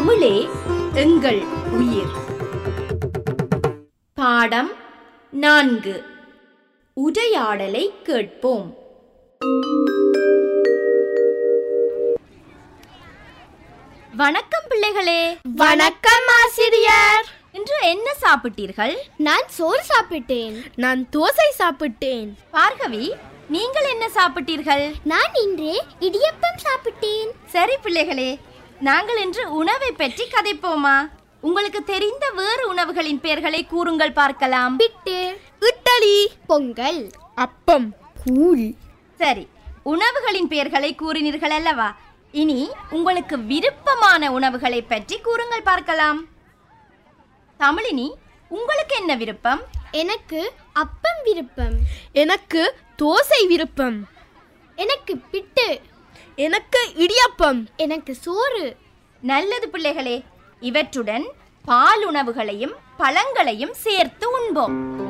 தமிழே எங்கள் உயிர் பாடம் நான்கு உரையாடலை கேட்போம் வணக்கம் பிள்ளைகளே வணக்கம் ஆசிரியர் இன்று என்ன சாப்பிட்டீர்கள் நான் சோறு சாப்பிட்டேன் நான் தோசை சாப்பிட்டேன் பார்கவி நீங்கள் என்ன சாப்பிட்டீர்கள் நான் இன்று இடியப்பம் சாப்பிட்டேன் சரி பிள்ளைகளே நாங்கள் இன்று உணவை பற்றி கதைப்போமா உங்களுக்கு தெரிந்த வேறு உணவுகளின் பெயர்களை கூறுங்கள் பார்க்கலாம் பிட்டு இட்டலி பொங்கல் அப்பம் கூழ் சரி உணவுகளின் பெயர்களை கூறினீர்கள் அல்லவா இனி உங்களுக்கு விருப்பமான உணவுகளை பற்றி கூறுங்கள் பார்க்கலாம் தமிழினி உங்களுக்கு என்ன விருப்பம் எனக்கு அப்பம் விருப்பம் எனக்கு தோசை விருப்பம் எனக்கு பிட்டு எனக்கு இடியப்பம் எனக்கு சோறு நல்லது பிள்ளைகளே இவற்றுடன் பால் உணவுகளையும் பழங்களையும் சேர்த்து உண்போம்